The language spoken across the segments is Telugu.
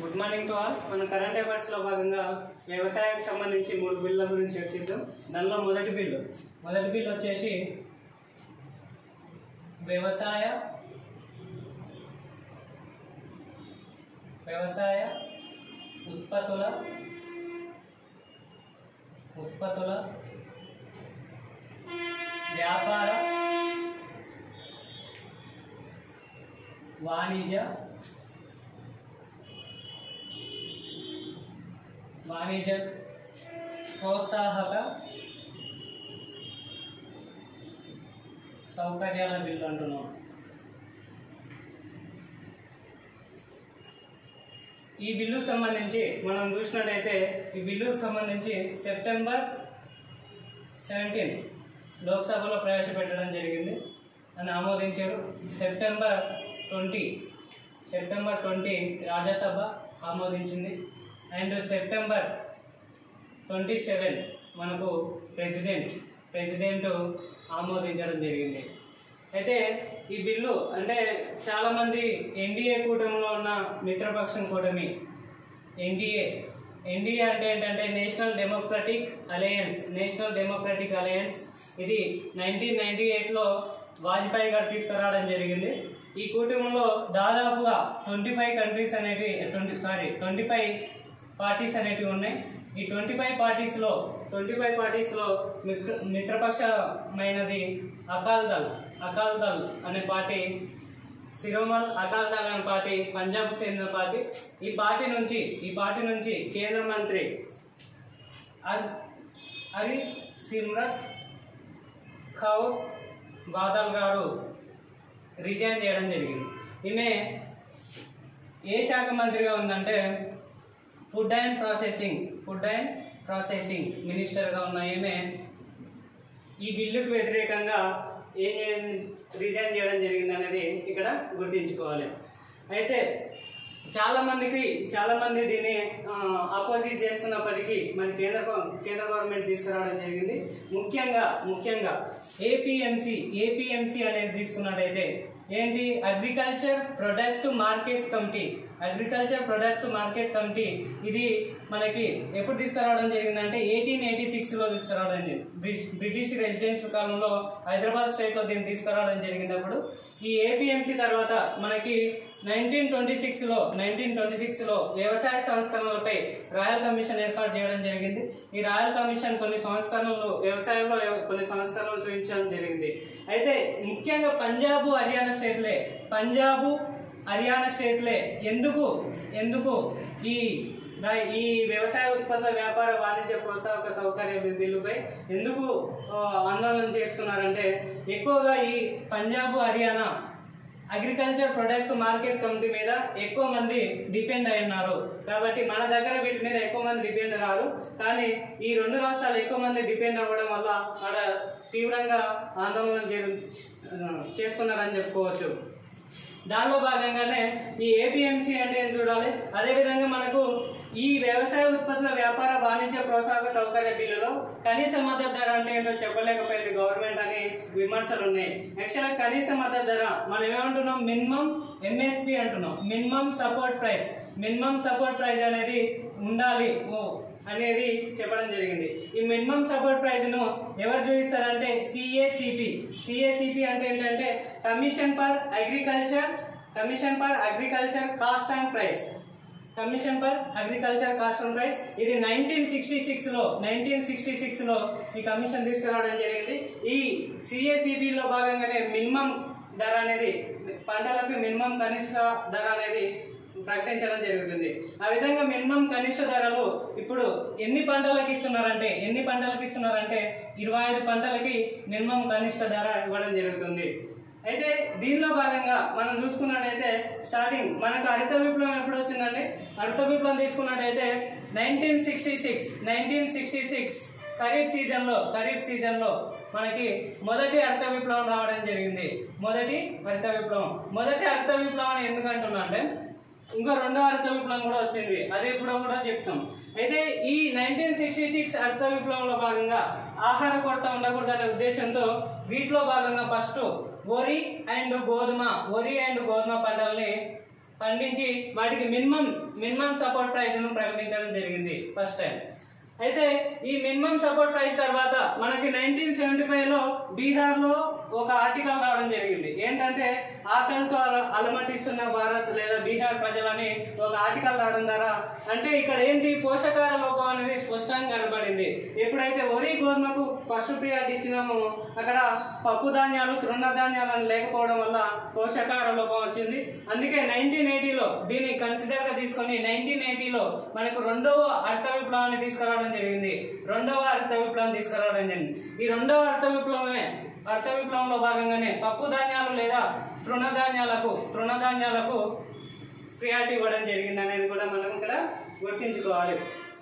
గుడ్ మార్నింగ్ టు ఆల్ మన కరెంట్ అఫైర్స్ లో భాగంగా వ్యవసాయానికి సంబంధించి మూడు బిల్లుల గురించి చర్చిద్దాం దానిలో మొదటి బిల్లు మొదటి బిల్లు వచ్చేసి వ్యవసాయ వ్యవసాయ ఉత్పత్తుల ఉత్పత్తుల వ్యాపార వాణిజ్య వాణిజ్య ప్రోత్సాహక సౌకర్యాల బిల్లు అంటున్నాం ఈ బిల్లు సంబంధించి మనం చూసినట్టయితే ఈ బిల్లు సంబంధించి సెప్టెంబర్ సెవెంటీన్ లోక్సభలో ప్రవేశపెట్టడం జరిగింది అని ఆమోదించారు September twenty September twenty Rajya Sabha ఆమోదించింది అండ్ సెప్టెంబర్ ట్వంటీ సెవెన్ మనకు ప్రెసిడెంట్ ప్రెసిడెంట్ ఆమోదించడం జరిగింది అయితే ఈ బిల్లు అంటే చాలామంది ఎన్డీఏ కూటమిలో ఉన్న మిత్రపక్షం కూటమి ఎన్డీఏ ఎన్డీఏ అంటే ఏంటంటే national democratic alliance national democratic alliance ఇది నైన్టీన్ నైన్టీ ఎయిట్లో వాజ్పేయి గారు తీసుకురావడం జరిగింది ఈ కూటమిలో దాదాపుగా ట్వంటీ ఫైవ్ కంట్రీస్ అనేవి twenty sorry twenty five parties అనేటివి ఉన్నాయి ఈ ట్వంటీ ఫైవ్ పార్టీస్లో ట్వంటీ ఫైవ్ పార్టీస్లో మిత్ర మిత్రపక్షమైనది అకాల్ దళ్ అకాల్ దళ్ అనే పార్టీ శిరోమల్ అకాల్ దళ్ అనే పార్టీ పంజాబ్ చెందిన పార్టీ ఈ పార్టీ నుంచి ఈ పార్టీ నుంచి కేంద్ర మంత్రి హర్ హరి సిమ్రత్ కౌర్ బాదల్ గారు రిజైన్ చేయడం జరిగింది ఈమె ఏ శాఖ మంత్రిగా ఉందంటే food and processing food and processing మినిస్టర్గా ఉన్న ఈమె ఈ బిల్లుకు వ్యతిరేకంగా ఏం రిజైన్ చేయడం జరిగింది అనేది ఇక్కడ గుర్తుంచుకోవాలి అయితే చాలా మందికి చాలా మంది దీన్ని ఆపోజిట్ చేస్తున్నప్పటికీ మన కేంద్ర గవ- కేంద్ర గవర్నమెంట్ తీసుకురావడం జరిగింది ముఖ్యంగా ముఖ్యంగా ఏపీఎంసి ఏపీఎంసి అనేది తీసుకున్నట్టయితే ఏంటి agriculture product market committee agriculture product market committee ఇది మనకి ఎప్పుడు తీసుకురావడం జరిగిందంటే ఎయిటీన్ ఎయిటీ సిక్స్లో తీసుకురావడం జరిగింది బ్రిటిష్ బ్రిటిష్ రెసిడెన్స్ కాలంలో హైదరాబాద్ స్టేట్లో దీన్ని తీసుకురావడం జరిగినప్పుడు ఈ ఏపీఎంసీ తర్వాత మనకి నైన్టీన్ ట్వంటీ సిక్స్లో నైన్టీన్ ట్వంటీ సిక్స్లో వ్యవసాయ సంస్కరణలపై రాయల్ కమిషన్ ఏర్పాటు చేయడం జరిగింది ఈ రాయల్ కమిషన్ కొన్ని సంస్కరణలు వ్యవసాయంలో కొన్ని సంస్కరణలు చూపించడం జరిగింది అయితే ముఖ్యంగా పంజాబ్ హర్యానా స్టేట్లే పంజాబు హర్యానా స్టేట్లే ఎందుకు ఎందుకు ఈ రా- ఈ వ్యవసాయ ఉత్పత్తుల వ్యాపార వాణిజ్య ప్రోత్సాహక సౌకర్య బిల్లుపై ఎందుకు ఆ, ఆందోళన చేస్తున్నారంటే ఎక్కువగా ఈ Punjab Haryana agriculture product market committee మీద ఎక్కువ మంది డిపెండ్ అయి ఉన్నారు కాబట్టి మన దగ్గర వీటి మీద ఎక్కువ మంది డిపెండ్ కారు కానీ ఈ రెండు రాష్ట్రాలు ఎక్కువ మంది డిపెండ్ అవ్వడం వల్ల ఆడ తీవ్రంగా ఆందోళన జరు- చేస్తున్నారని చెప్పుకోవచ్చు దానిలో భాగంగానే ఈ ఏపీఎంసీ అంటే ఏం చూడాలి అదేవిధంగా మనకు ఈ వ్యవసాయ ఉత్పత్తుల వ్యాపార వాణిజ్య ప్రోత్సాహక సౌకర్య బిల్లులో కనీస మద్దతు ధర అంటే ఏంటో చెప్పలేకపోయింది గవర్నమెంట్ అని విమర్శలు ఉన్నాయి యాక్చువల్గా కనీస మద్దతు ధర మనం ఏమంటున్నాం మినిమం ఎంఎస్పి అంటున్నాం minimum support price minimum support price అనేది ఉండాలి ఓ అనేది చెప్పడం జరిగింది ఈ మినిమం సపోర్ట్ ప్రైస్ ను ఎవరు చూపిస్తారంటే సిఏసిపి సిఏసిపి అంటే ఏంటంటే commission for agriculture commission for agriculture cost and price commission for agriculture cost and price ఇది నైన్టీన్ సిక్స్టీ సిక్స్ లో నైన్టీన్ సిక్స్టీ సిక్స్ లో ఈ కమిషన్ తీసుకురావడం జరిగింది ఈ సిఏసిపి లో భాగంగానే మినిమం ధర అనేది పంటలకు మినిమం కనిష్ట ధర అనేది ప్రకటించడం జరుగుతుంది ఆ విధంగా మినిమం కనిష్ట ధరలు ఇప్పుడు ఎన్ని పంటలకు ఇస్తున్నారంటే ఎన్ని పంటలకు ఇస్తున్నారంటే ఇరవై ఐదు పంటలకి మినిమం కనిష్ట ధర ఇవ్వడం జరుగుతుంది అయితే దీనిలో భాగంగా మనం చూసుకున్నట్టయితే స్టార్టింగ్ మనకు హరిత విప్లవం ఎప్పుడు వచ్చిందండి హరిత విప్లవం తీసుకున్నట్టయితే nineteen sixty six nineteen sixty six kharif సీజన్లో ఖరీఫ్ సీజన్లో మనకి మొదటి హరిత విప్లవం రావడం జరిగింది మొదటి హరిత విప్లవం మొదటి హరిత విప్లవం అని ఎందుకు అంటున్నా అంటే ఇంకో రెండో హరిత విప్లవం కూడా వచ్చింది అది ఇప్పుడు కూడా చెప్తాం అయితే ఈ నైన్టీన్ సిక్స్టీ సిక్స్ హరిత విప్లవంలో భాగంగా ఆహార కొరత ఉండకూడదనే ఉద్దేశంతో వీటిలో భాగంగా ఫస్ట్ వరి అండ్ గోధుమ వరి అండ్ గోధుమ పంటల్ని పండించి వాటికి మినిమం మినిమం సపోర్ట్ ప్రైస్ను ప్రకటించడం జరిగింది ఫస్ట్ టైం అయితే ఈ మినిమం సపోర్ట్ ప్రైస్ తర్వాత మనకి నైన్టీన్ సెవెంటీ ఫైవ్ లో బీహార్ లో ఒక ఆర్టికల్ రావడం జరిగింది ఏంటంటే ఆకలితో అల- అలమటిస్తున్న భారత్ లేదా బీహార్ ప్రజలని ఒక ఆర్టికల్ రావడం ద్వారా అంటే ఇక్కడ ఏంటి పోషకాల లోపం అనేది స్పష్టంగా కనబడింది ఎప్పుడైతే వరి గోధుమకు ఫస్ట్ ప్రియారిటీ ఇచ్చినామో అక్కడ పప్పు ధాన్యాలు తృణధాన్యాలను లేకపోవడం వల్ల పోషకాల లోపం వచ్చింది అందుకే నైన్టీన్ ఎయిటీలో దీన్ని కన్సిడర్ గా తీసుకొని నైన్టీన్ ఎయిటీలో మనకు రెండవ అర్థ విప్లవాన్ని తీసుకురావడం జరిగింది రెండవ అర్థ విప్లవం తీసుకురావడం జరిగింది ఈ రెండవ అర్థ విప్లవమే అర్థ విప్లవంలో భాగంగానే పప్పు ధాన్యాలు లేదా తృణధాన్యాలకు తృణధాన్యాలకు ప్రియారిటీ ఇవ్వడం జరిగింది అనేది కూడా మనం ఇక్కడ గుర్తించుకోవాలి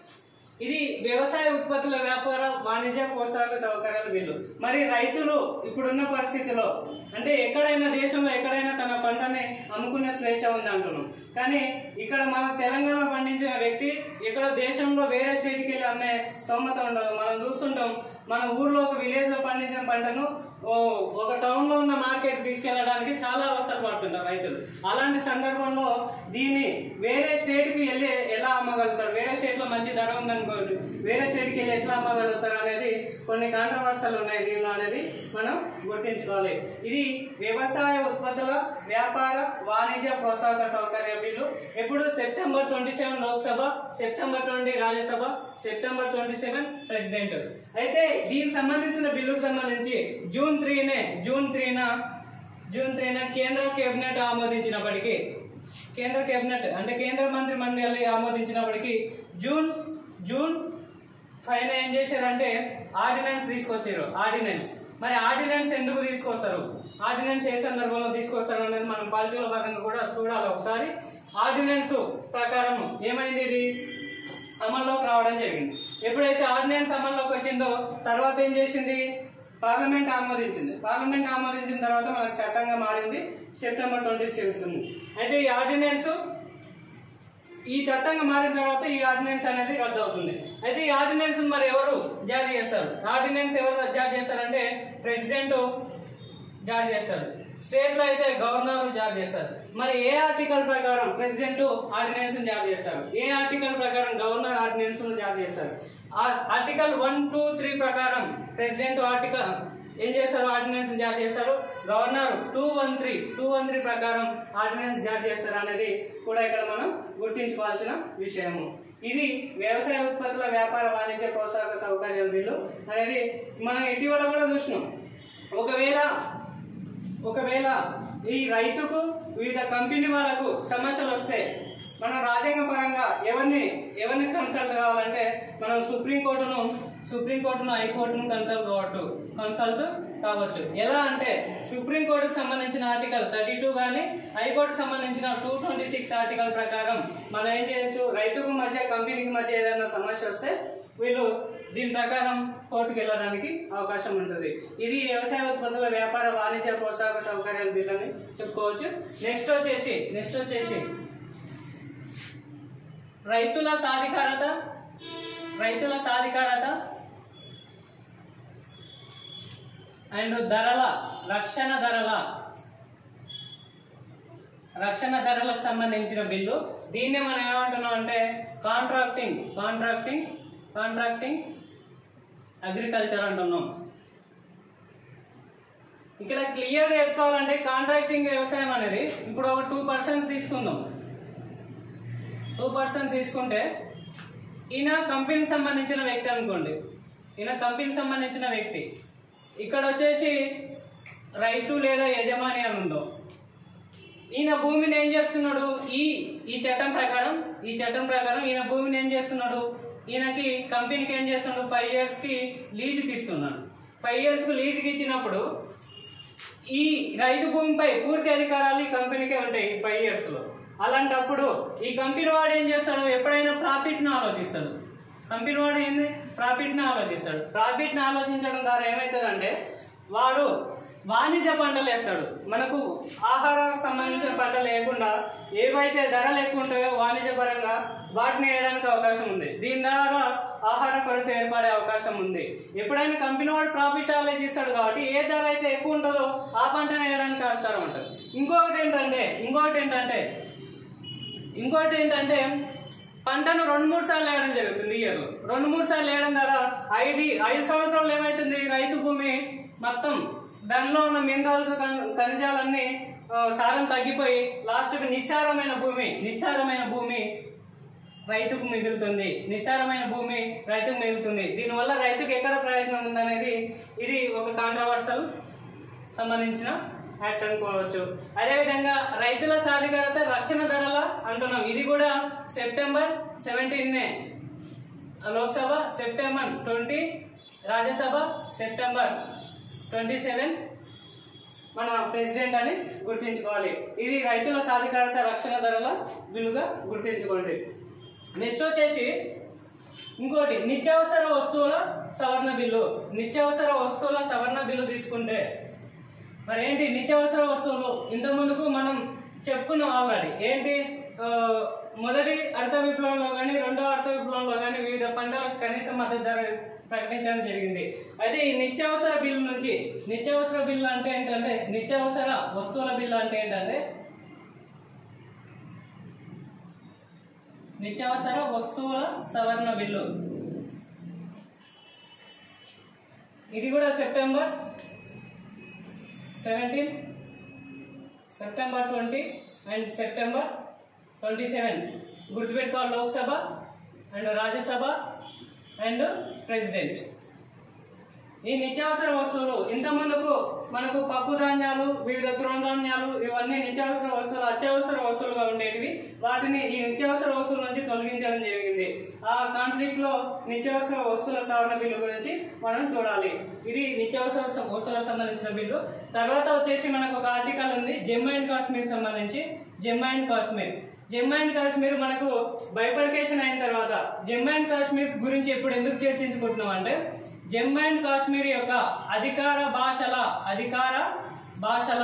ఇది వ్యవసాయ ఉత్పత్తుల వ్యాపార వాణిజ్య ప్రోత్సాహక సౌకర్యాల బిల్లు మరి రైతులు ఇప్పుడున్న పరిస్థితిలో అంటే ఎక్కడైనా దేశంలో ఎక్కడైనా తన పంటని అమ్ముకునే స్వేచ్ఛ ఉంది అంటున్నాం కానీ ఇక్కడ మన తెలంగాణ పండించిన వ్యక్తి ఎక్కడో దేశంలో వేరే స్టేట్కి వెళ్ళి అమ్మే స్తోమత ఉండదు మనం చూస్తుంటాం మన ఊర్లో ఒక విలేజ్ లో పండించిన పంటను ఓ ఒక టౌన్ లో ఉన్న మార్కెట్ తీసుకెళ్ళడానికి చాలా అవసరం పడుతుంటారు రైతులు అలాంటి సందర్భంలో దీన్ని వేరే స్టేట్ కి వెళ్ళి ఎలా అమ్మగలుగుతారు వేరే స్టేట్ లో మంచి ధర ఉందనుకోండి వేరే స్టేట్ కి వెళ్ళి ఎట్లా అమ్మగలుగుతారు అనేది కొన్ని కాంట్రవర్సలు ఉన్నాయి దీనిలో అనేది మనం గుర్తించుకోవాలి ఇది వ్యవసాయ ఉత్పత్తుల వ్యాపార వాణిజ్య ప్రోత్సాహక సౌకర్య బిల్లు ఎప్పుడు September twenty seven Lok Sabha September twenty Rajya Sabha September twenty seven president అయితే దీనికి సంబంధించిన బిల్లుకు సంబంధించి జూన్ త్రీనే జూన్ త్రీన జూన్ త్రీన కేంద్ర కేబినెట్ ఆమోదించినప్పటికీ కేంద్ర కేబినెట్ అంటే కేంద్ర మంత్రి మండలి ఆమోదించినప్పటికీ జూన్ జూన్ పైన ఏం చేశారంటే ఆర్డినెన్స్ తీసుకొచ్చారు ఆర్డినెన్స్ మరి ఆర్డినెన్స్ ఎందుకు తీసుకొస్తారు ఆర్డినెన్స్ ఏ సందర్భంలో తీసుకొస్తారు అనేది మనం పాలిటీలో భాగంగా కూడా చూడాలి ఒకసారి ఆర్డినెన్స్ ప్రకారం ఏమైంది ఇది అమల్లోకి రావడం జరిగింది ఎప్పుడైతే ఆర్డినెన్స్ అమల్లోకి వచ్చిందో తర్వాత ఏం చేసింది పార్లమెంట్ ఆమోదించింది పార్లమెంట్ ఆమోదించిన తర్వాత మనకు చట్టంగా మారింది సెప్టెంబర్ ట్వంటీ సిక్స్ అయితే ఈ ఆర్డినెన్స్ ఈ చట్టంగా మారిన తర్వాత ఈ ఆర్డినెన్స్ అనేది రద్దు అవుతుంది అయితే ఈ ఆర్డినెన్స్ మరి ఎవరు జారీ చేస్తారు ఆర్డినెన్స్ ఎవరు జారీ చేస్తారంటే ప్రెసిడెంట్ జారీ చేస్తారు స్టేట్ లో అయితే గవర్నర్ జారీ చేస్తారు మరి ఏ ఆర్టికల్ ప్రకారం ప్రెసిడెంట్ ఆర్డినెన్స్ జారీ చేస్తారు ఏ ఆర్టికల్ ప్రకారం గవర్నర్ ఆర్డినెన్స్ జారీ చేస్తారు ఆ- ఆర్టికల్ వన్ టూ త్రీ ప్రకారం ప్రెసిడెంట్ ఆర్టికల్ ఏం చేస్తారు ఆర్డినెన్స్ జారీ చేస్తారు governor two one three two one three ప్రకారం ఆర్డినెన్స్ జారీ చేస్తారు అనేది కూడా ఇక్కడ మనం గుర్తించుకోవాల్సిన విషయము ఇది వ్యవసాయ ఉత్పత్తుల వ్యాపార వాణిజ్య ప్రోత్సాహక సౌకర్యాల బిల్లు అనేది మనం ఇటీవల కూడా చూసినాం ఒకవేళ ఒకవేళ ఈ రైతుకు వివిధ కంపెనీ వాళ్ళకు సమస్యలు వస్తే మనం రాజ్యాంగ పరంగా ఎవరిని ఎవరిని కన్సల్ట్ కావాలంటే మనం సుప్రీంకోర్టును సుప్రీంకోర్టును హైకోర్టును కన్సల్ట్ కావచ్చు కన్సల్ట్ కావచ్చు ఎలా అంటే సుప్రీంకోర్టుకు సంబంధించిన ఆర్టికల్ థర్టీ టూ కానీ హైకోర్టుకు సంబంధించిన టూ ట్వంటీ సిక్స్ ఆర్టికల్ ప్రకారం మనం ఏం చేయొచ్చు రైతుకు మధ్య కంపెనీకి మధ్య ఏదైనా సమస్య వస్తే వీళ్ళు దీని ప్రకారం కోర్టుకు వెళ్ళడానికి అవకాశం ఉంటుంది ఇది వ్యవసాయ ఉత్పత్తుల వ్యాపార వాణిజ్య ప్రోత్సాహక సౌకర్యాల బిల్ అని చెప్పుకోవచ్చు నెక్స్ట్ వచ్చేసి నెక్స్ట్ వచ్చేసి రైతుల సాధికారత రైతుల సాధికారత అండ్ ధరల రక్షణ ధరల రక్షణ ధరలకు సంబంధించిన బిల్లు దీన్ని మనం ఏమంటున్నాం అంటే కాంట్రాక్టింగ్ కాంట్రాక్టింగ్ కాంట్రాక్టింగ్ అగ్రికల్చర్ అంటున్నాం ఇక్కడ క్లియర్ చెప్పుకోవాలంటే కాంట్రాక్టింగ్ వ్యవసాయం అనేది ఇప్పుడు ఒక టూ పర్సెంట్ తీసుకుందాం టూ పర్సెంట్ తీసుకుంటే ఈయన కంపెనీకి సంబంధించిన వ్యక్తి అనుకోండి ఈయన కంపెనీకి సంబంధించిన వ్యక్తి ఇక్కడ వచ్చేసి రైతు లేదా యజమాని అని ఉందో ఈయన భూమిని ఏం చేస్తున్నాడు ఈ ఈ చట్టం ప్రకారం ఈ చట్టం ప్రకారం ఈయన భూమిని ఏం చేస్తున్నాడు ఈయనకి కంపెనీకి ఏం చేస్తున్నాడు ఫైవ్ ఇయర్స్కి లీజుకి ఇస్తున్నాడు ఫైవ్ ఇయర్స్కి లీజుకి ఇచ్చినప్పుడు ఈ రైతు భూమిపై పూర్తి అధికారాలు ఈ కంపెనీకే ఉంటాయి ఫైవ్ ఇయర్స్ లో అలాంటప్పుడు ఈ కంపెనీ వాడు ఏం చేస్తాడు ఎప్పుడైనా ప్రాఫిట్ ను ఆలోచిస్తాడు కంపెనీ వాడు ఏంది ప్రాఫిట్ ని ఆలోచిస్తాడు ప్రాఫిట్ ని ఆలోచించడం ద్వారా ఏమవుతుందంటే వాడు వాణిజ్య పంటలు వేస్తాడు మనకు ఆహారానికి సంబంధించిన పంటలు లేకుండా ఏవైతే ధరలు ఎక్కువ ఉంటాయో వాణిజ్య పరంగా వాటిని వేయడానికి అవకాశం ఉంది దీని ద్వారా ఆహార కొరత ఏర్పడే అవకాశం ఉంది ఎప్పుడైనా కంపెనీ వాడు ప్రాఫిట్ ఆలోచిస్తాడు కాబట్టి ఏ ధర అయితే ఎక్కువ ఉంటుందో ఆ పంటను వేయడానికి ఆస్కారం ఉంటుంది ఇంకొకటి ఏంటంటే ఇంకొకటి ఏంటంటే ఇంకోటి ఏంటంటే పంటను రెండు మూడు సార్లు వేయడం జరుగుతుంది ఇయర్ రెండు మూడు సార్లు వేయడం ద్వారా ఐదు ఐదు సంవత్సరాలు ఏమవుతుంది రైతు భూమి మొత్తం దానిలో ఉన్న మినరల్స్ ఖనిజాలన్నీ ఆ, సారం తగ్గిపోయి లాస్ట్కి నిస్సారమైన భూమి నిస్సారమైన భూమి రైతుకు మిగులుతుంది నిస్సారమైన భూమి రైతుకు మిగులుతుంది దీనివల్ల రైతుకు ఎక్కడ ప్రయోజనం ఉందనేది ఇది ఒక కాంట్రవర్సల్ సంబంధించిన యాక్ట్ అనుకోవచ్చు అదేవిధంగా రైతుల సాధికారత రక్షణ ధరల అంటున్నాం ఇది కూడా సెప్టెంబర్ సెవెంటీన్నే Lok Sabha September twenty Rajya Sabha September twenty seven మన ప్రెసిడెంట్ అని గుర్తుంచుకోవాలి ఇది రైతుల సాధికారత రక్షణ ధరల బిల్లుగా గుర్తుంచుకోండి నెక్స్ట్ వచ్చేసి ఇంకోటి నిత్యావసర వస్తువుల సవరణ బిల్లు నిత్యావసర వస్తువుల సవరణ బిల్లు తీసుకుంటే మరి ఏంటి నిత్యావసర వస్తువులు ఇంత ముందుకు మనం చెప్పుకున్నాం ఆల్రెడీ ఏంటి ఆ, మొదటి అర్థ విప్లవంలో కానీ రెండో అర్థ విప్లవంలో కానీ వివిధ పంటలకు కనీస మద్దతు ధర ప్రకటించడం జరిగింది అయితే ఈ నిత్యావసర బిల్లు నుంచి నిత్యావసర బిల్లు అంటే ఏంటంటే నిత్యావసర వస్తువుల బిల్లు అంటే ఏంటంటే నిత్యావసర వస్తువుల సవరణ బిల్లు ఇది కూడా September seventeen September twenty and September twenty seven గుర్తుపెట్టుకోవాలి Lok Sabha and Rajya Sabha and president ఈ నిత్యావసర వస్తువులు ఇంత ముందుకు మనకు పప్పు ధాన్యాలు వివిధ తృణధాన్యాలు ఇవన్నీ నిత్యావసర వస్తువులు అత్యవసర వస్తువులుగా ఉండేటివి వాటిని ఈ నిత్యావసర వస్తువుల నుంచి తొలగించడం జరిగింది ఆ కాన్ఫ్లిక్ట్ లో నిత్యావసర వస్తువుల సవరణ బిల్లు గురించి మనం చూడాలి ఇది నిత్యావసర స- వస్తువులకు సంబంధించిన బిల్లు తర్వాత వచ్చేసి మనకు ఒక ఆర్టికల్ ఉంది జమ్మూ అండ్ కాశ్మీర్ సంబంధించి జమ్మూ అండ్ కాశ్మీర్ జమ్మూ అండ్ కాశ్మీర్ మనకు బైపర్కేషన్ అయిన తర్వాత జమ్మూ అండ్ కాశ్మీర్ గురించి ఇప్పుడు ఎందుకు చర్చించుకుంటున్నాం అంటే జమ్మూ అండ్ కాశ్మీర్ యొక్క అధికార భాషల అధికార భాషల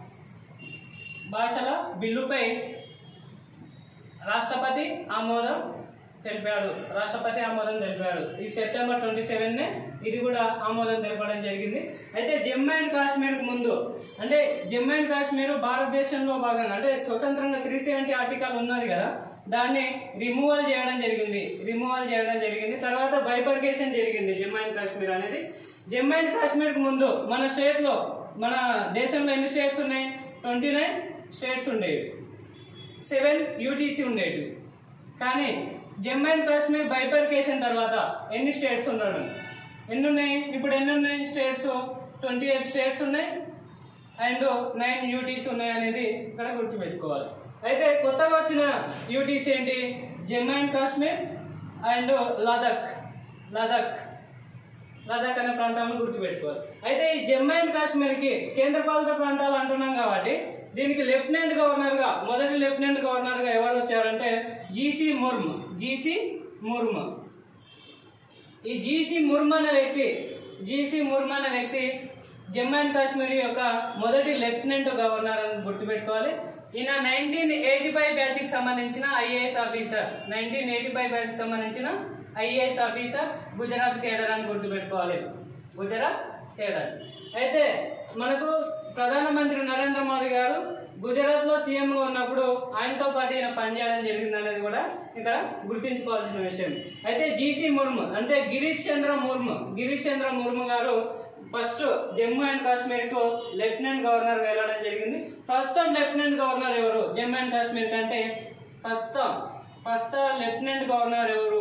భాషల బిల్లుపై రాష్ట్రపతి ఆమోదం తెలిపాడు రాష్ట్రపతి ఆమోదం తెలిపాడు ఈ సెప్టెంబర్ ట్వంటీ సెవెన్ ఇది కూడా ఆమోదం తెలపడం జరిగింది అయితే జమ్మూ అండ్ కాశ్మీర్ ముందు అంటే జమ్మూ అండ్ కాశ్మీర్ భారతదేశంలో భాగంగా అంటే స్వతంత్రంగా త్రీ సెవెంటీ ఆర్టికల్ ఉన్నది కదా దాన్ని రిమూవల్ చేయడం జరిగింది రిమూవల్ చేయడం జరిగింది తర్వాత బైపర్కేషన్ జరిగింది జమ్మూ అండ్ కాశ్మీర్ అనేది జమ్మూ అండ్ కాశ్మీర్కి ముందు మన స్టేట్లో మన దేశంలో ఎన్ని స్టేట్స్ ఉన్నాయి ట్వంటీ నైన్ స్టేట్స్ ఉండేవి సెవెన్ యూటీసీ ఉండేవి కానీ జమ్మూ అండ్ కాశ్మీర్ బైపర్కేషన్ తర్వాత ఎన్ని స్టేట్స్ ఉన్నాడు ఎన్ని ఉన్నాయి ఇప్పుడు ఎన్ని ఉన్నాయి స్టేట్స్ ట్వంటీ ఎయిట్ స్టేట్స్ ఉన్నాయి అండ్ నైన్ యూటీసీ ఉన్నాయి అనేది ఇక్కడ గుర్తుపెట్టుకోవాలి అయితే కొత్తగా వచ్చిన యూటీసీ ఏంటి జమ్మూ అండ్ కాశ్మీర్ అండ్ లదాఖ్ లదాఖ్ లదాఖ్ అనే ప్రాంతాలను గుర్తుపెట్టుకోవాలి అయితే ఈ జమ్మూ అండ్ కాశ్మీర్కి కేంద్రపాలిత ప్రాంతాలు అంటున్నాం కాబట్టి దీనికి లెఫ్టినెంట్ గవర్నర్గా మొదటి లెఫ్టినెంట్ గవర్నర్గా ఎవరు వచ్చారంటే జీసీ ముర్ము జీసీ ముర్ము ఈ జీసీ ముర్ము అనే వ్యక్తి జీసీ ముర్ము అనే వ్యక్తి జమ్మూ అండ్ కాశ్మీర్ యొక్క మొదటి లెఫ్టినెంట్ గవర్నర్ అని గుర్తుపెట్టుకోవాలి ఈయన నైన్టీన్ ఎయిటీ ఫైవ్ బ్యాచ్కి సంబంధించిన IAS officer nineteen eighty five batch సంబంధించిన ఐఏఎస్ ఆఫీసర్ గుజరాత్ కేడర్ అని గుర్తుపెట్టుకోవాలి గుజరాత్ కేడర్ అయితే మనకు ప్రధానమంత్రి నరేంద్ర మోడీ గారు గుజరాత్ లో సీఎం గా ఉన్నప్పుడు ఆయనతో పాటు ఈయన పనిచేయడం జరిగింది అనేది కూడా ఇక్కడ గుర్తించుకోవాల్సిన విషయం అయితే జీసీ ముర్ము అంటే గిరీష్ చంద్ర ముర్ము గిరీష్ చంద్ర ముర్ము గారు ఫస్ట్ జమ్మూ అండ్ కాశ్మీర్ కు లెఫ్టినెంట్ గవర్నర్ గా వెళ్ళడం జరిగింది ప్రస్తుతం లెఫ్టినెంట్ గవర్నర్ ఎవరు జమ్మూ అండ్ కాశ్మీర్ కంటే ప్రస్తుతం ప్రస్తుత లెఫ్టినెంట్ గవర్నర్ ఎవరు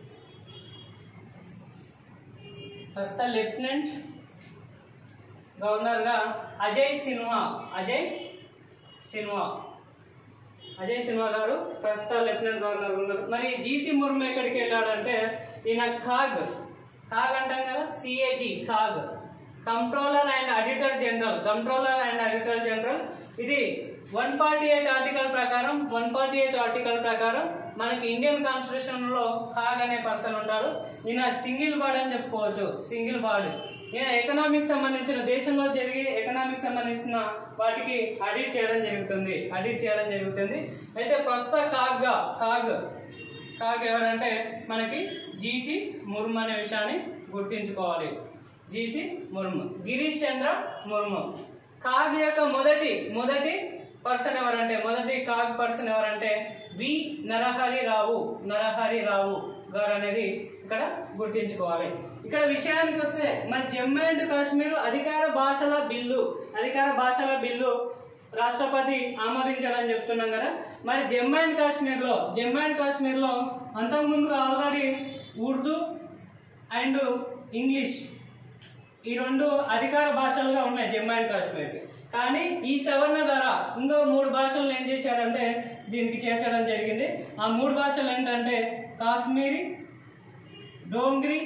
ప్రస్తుత లెఫ్టినెంట్ గవర్నర్గా అజయ్ సిన్హా అజయ్ సిన్హా అజయ్ సిన్హా గారు ప్రస్తుత లెఫ్టినెంట్ గవర్నర్ ఉన్నారు మరి జీసీ ముర్ము ఎక్కడికి వెళ్ళాడంటే ఈయన ఖాగ్ ఖాగ్ అంటాం కదా CAG CAG controller and auditor general controller and auditor general ఇది వన్ ఫార్టీ ఎయిట్ ఆర్టికల్ ప్రకారం వన్ ఫార్టీ ఎయిట్ ఆర్టికల్ ప్రకారం మనకి ఇండియన్ కాన్స్టిట్యూషన్ లో ఖాగ్ అనే పర్సన్ ఉంటాడు ఈయన సింగిల్ బార్డ్ అని చెప్పుకోవచ్చు సింగిల్ బార్డ్ ఈయన ఎకనామిక్ సంబంధించిన దేశంలో జరిగే ఎకనామిక్ సంబంధించిన వాటికి ఆడిట్ చేయడం జరుగుతుంది ఆడిట్ చేయడం జరుగుతుంది అయితే ప్రస్తుత కాగ్గా కాగ్ కాగ్ ఎవరంటే మనకి జీసీ ముర్ము అనే విషయాన్ని గుర్తుంచుకోవాలి జీసీ ముర్ము గిరీష్ చంద్ర ముర్ము కాగ్ యొక్క మొదటి మొదటి పర్సన్ ఎవరంటే మొదటి కాగ్ పర్సన్ ఎవరంటే వి నరహరి రావు నరహరి రావు గారు అనేది ఇక్కడ గుర్తించుకోవాలి ఇక్కడ విషయానికి వస్తే మన జమ్మూ అండ్ కాశ్మీర్ అధికార భాషల బిల్లు అధికార భాషల బిల్లు రాష్ట్రపతి ఆమోదించడం చెప్తున్నాం కదా మరి జమ్మూ అండ్ కాశ్మీర్లో జమ్మూ అండ్ కాశ్మీర్లో అంతకుముందు ఆల్రెడీ ఉర్దూ అండ్ ఇంగ్లీష్ ఈ రెండు అధికార భాషలుగా ఉన్నాయి జమ్మూ అండ్ కాశ్మీర్కి కానీ ఈ సవర్ణ ద్వారా ఇంకో మూడు భాషలను ఏం చేశారంటే దీనికి చేర్చడం జరిగింది ఆ మూడు భాషలు ఏంటంటే కాశ్మీరీ డోంగ్రీ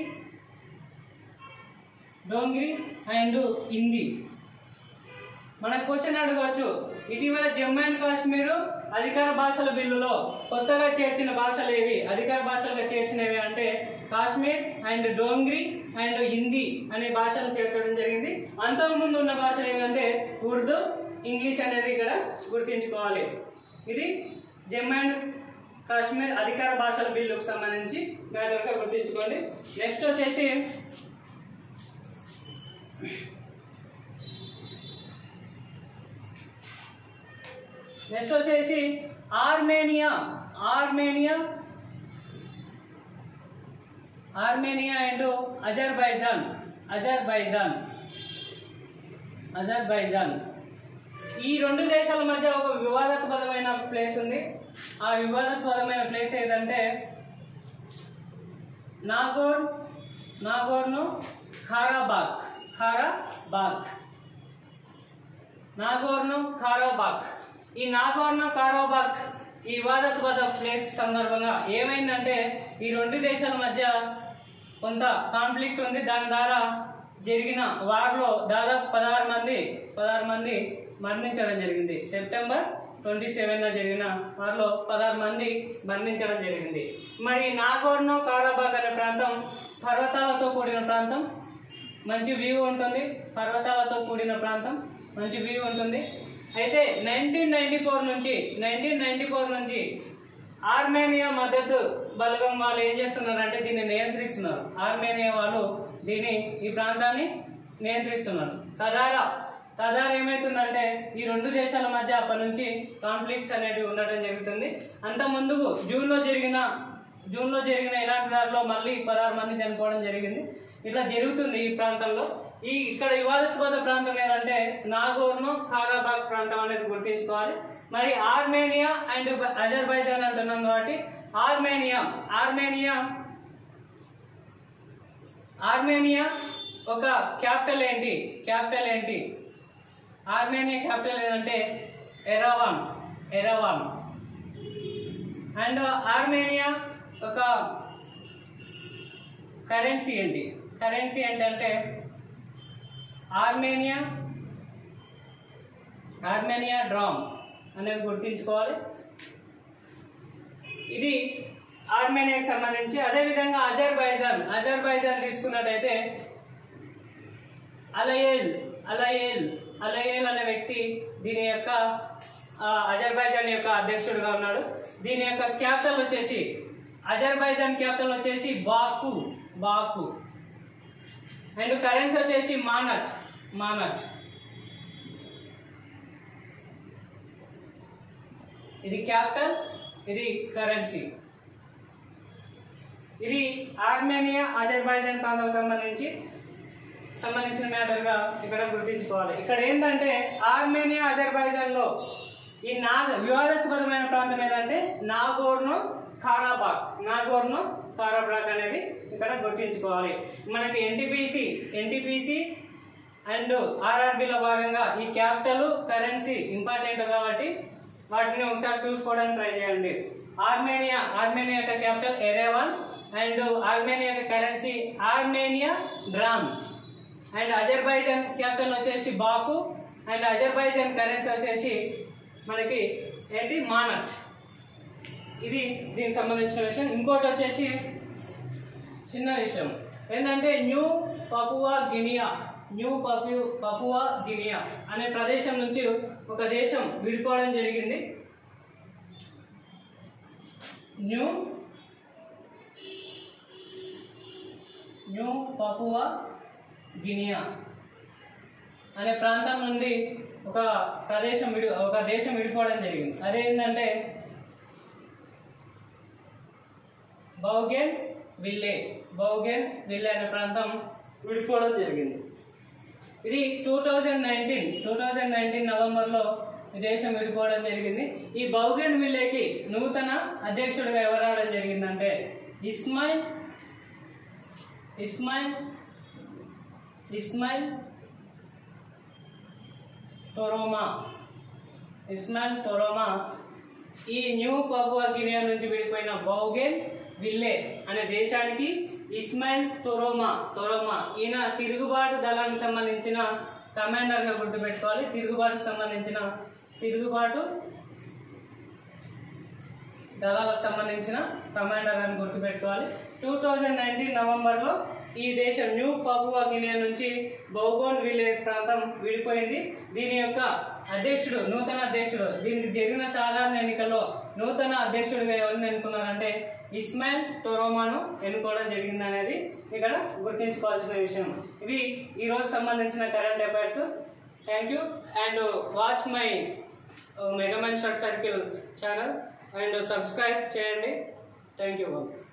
డోంగ్రీ అండ్ హిందీ మన క్వశ్చన్ అడగవచ్చు ఇటీవల జమ్మూ అండ్ కాశ్మీర్ అధికార భాషల బిల్లులో కొత్తగా చేర్చిన భాషలు ఏవి అధికార భాషలుగా చేర్చినవి అంటే కాశ్మీర్ అండ్ డోంగ్రీ అండ్ హిందీ అనే భాషలు చేర్చడం జరిగింది అంతకుముందు ఉన్న భాషలు ఏవంటే ఉర్దూ ఇంగ్లీష్ అనేది ఇక్కడ గుర్తించుకోవాలి ఇది జమ్మూ అండ్ కాశ్మీర్ అధికార భాషల బిల్లుకు సంబంధించి మ్యాటర్గా గుర్తించుకోండి నెక్స్ట్ వచ్చేసి నెక్స్ట్ వచ్చేసి Armenia Armenia Armenia and Azerbaijan Azerbaijan Azerbaijan ఈ రెండు దేశాల మధ్య ఒక వివాదాస్పదమైన ప్లేస్ ఉంది ఆ వివాదాస్పదమైన ప్లేస్ ఏదంటే నాగోర్ నాగోర్ను ఖారాబాగ్ ఖారాబాగ్ నాగోర్ను ఖారోబాగ్ ఈ నాగోర్ను ఖారోబాగ్ ఈ వివాదాస్పద ప్లేస్ సందర్భంగా ఏమైందంటే ఈ రెండు దేశాల మధ్య కొంత కాన్ఫ్లిక్ట్ ఉంది దాని ద్వారా జరిగిన వార్లో దాదాపు పదహారు మంది పదహారు మంది మరణించడం జరిగింది సెప్టెంబర్ ట్వంటీ సెవెన్ జరిగిన వారిలో పదహారు మంది మరణించడం జరిగింది మరి నాగోర్నో కారాబాగ్ అనే ప్రాంతం పర్వతాలతో కూడిన ప్రాంతం మంచి వ్యూ ఉంటుంది పర్వతాలతో కూడిన ప్రాంతం మంచి వ్యూ ఉంటుంది అయితే నైన్టీన్ నైన్టీ ఫోర్ నుంచి నైన్టీన్ నైన్టీ ఫోర్ నుంచి ఆర్మేనియా మద్దతు బలగం వాళ్ళు ఏం చేస్తున్నారంటే దీన్ని నియంత్రిస్తున్నారు ఆర్మేనియా వాళ్ళు దీన్ని ఈ ప్రాంతాన్ని నియంత్రిస్తున్నారు తదారా తదారా ఏమవుతుందంటే ఈ రెండు దేశాల మధ్య అప్పటి నుంచి కాన్ఫ్లిక్ట్స్ అనేవి ఉండడం జరుగుతుంది అంత ముందుకు జూన్లో జరిగిన జూన్లో జరిగిన ఇలాంటి దారిలో మళ్ళీ పదహారు మంది చనిపోవడం జరిగింది ఇట్లా జరుగుతుంది ఈ ప్రాంతంలో ఈ ఇక్కడ వివాదాస్పద ప్రాంతం ఏదంటే నాగోర్ను ఖారాబాగ్ ప్రాంతం అనేది గుర్తించుకోవాలి మరి ఆర్మేనియా అండ్ అజర్బైజాన్ అంటున్నాం కాబట్టి ఆర్మేనియా ఆర్మేనియా ఆర్మేనియా ఒక క్యాపిటల్ ఏంటి క్యాపిటల్ ఏంటి ఆర్మేనియా క్యాపిటల్ ఏంటంటే ఎరావాన్ ఎరావాన్ అండ్ ఆర్మేనియా ఒక కరెన్సీ ఏంటి కరెన్సీ ఏంటంటే ఆర్మేనియా ఆర్మేనియా డ్రామ్ అనేది గుర్తుంచుకోవాలి ఇది ఆర్మేనియాకి సంబంధించి అదేవిధంగా అజర్బైజాన్ అజర్బైజాన్ తీసుకున్నట్టయితే అలయేల్ అలయేల్ అలయేల్ అనే వ్యక్తి దీని యొక్క ఆ, అజర్బైజాన్ యొక్క అధ్యక్షుడిగా ఉన్నాడు దీని యొక్క క్యాపిటల్ వచ్చేసి అజర్బైజాన్ క్యాపిటల్ వచ్చేసి బాకు బాకు అండ్ కరెన్సీ వచ్చేసి మానట్ మానట్ ఇది క్యాపిటల్ ఇది కరెన్సీ ఇది ఆర్మేనియా అజర్బైజాన్ ప్రాంతాలకు సంబంధించి సంబంధించిన మ్యాటర్గా ఇక్కడ గుర్తుంచుకోవాలి ఇక్కడ ఏంటంటే ఆర్మేనియా అజర్బైజాన్ లో ఈ నా వివాదాస్పదమైన ప్రాంతం ఏదంటే నాగోర్ను ఖారాబాగ్ నాగోర్ను ఖారాబాగ్ అనేది ఇక్కడ గుర్తుంచుకోవాలి మనకి ఎన్టీపీసీ ఎన్టీపీసీ అండ్ ఆర్ఆర్బిలో భాగంగా ఈ క్యాపిటల్ కరెన్సీ ఇంపార్టెంట్ కాబట్టి వాటిని ఒకసారి చూసుకోవడానికి ట్రై చేయండి ఆర్మేనియా ఆర్మేనియా యొక్క క్యాపిటల్ ఎరేవాన్ అండ్ ఆర్మేనియా యొక్క currency Armenia dram and Azerbaijan capital వచ్చేసి బాకు అండ్ అజర్బైజాన్ కరెన్సీ వచ్చేసి మనకి ఏంటి మానట్ ఇది దీనికి సంబంధించిన విషయం ఇంకోటి వచ్చేసి చిన్న విషయం ఏంటంటే New Papua Guinea New Papua Papua Guinea అనే ప్రదేశం నుంచి ఒక దేశం విడిపోవడం జరిగింది న్యూ న్యూ పపువా గినియా అనే ప్రాంతం నుండి ఒక ప్రదేశం విడి ఒక దేశం విడిపోవడం జరిగింది అదేంటంటే బౌగెన్ విల్లే బౌగెన్ విల్లే అనే ప్రాంతం విడిపోవడం జరిగింది ఇది two thousand nineteen two thousand nineteen నవంబర్లో ఈ దేశం విడిపోవడం జరిగింది ఈ బౌగెన్ విల్లేకి నూతన అధ్యక్షుడిగా ఎవరు రావడం జరిగిందంటే ఇస్మాయిల్ ఇస్మాయిల్ ఇస్మాయిల్ టొరోమా ఇస్మాయిల్ టొరోమా ఈ న్యూ పపువా గినియా నుంచి విడిపోయిన బౌగెన్ విల్లే అనే దేశానికి ఇస్మాయిల్ టొరోమా టొరోమా ఈయన తిరుగుబాటు దళానికి సంబంధించిన కమాండర్గా గుర్తుపెట్టుకోవాలి తిరుగుబాటుకు సంబంధించిన తిరుగుబాటు దళాలకు సంబంధించిన కమాండర్ అని గుర్తుపెట్టుకోవాలి టూ థౌజండ్ నైన్టీన్ నవంబర్లో ఈ దేశం న్యూ పపువా గినియా నుంచి బౌగోన్ విలేజ్ ప్రాంతం విడిపోయింది దీని యొక్క అధ్యక్షుడు నూతన అధ్యక్షుడు దీనికి జరిగిన సాధారణ ఎన్నికల్లో నూతన అధ్యక్షుడిగా ఎవరిని ఎన్నుకున్నారంటే ఇస్మాయిల్ టొరోమాను ఎన్నుకోవడం జరిగింది అనేది ఇక్కడ గుర్తుంచుకోవాల్సిన విషయం ఇవి ఈరోజు సంబంధించిన current affairs thank you and watch my Megamen short circle channel and subscribe చేయండి థ్యాంక్ యూ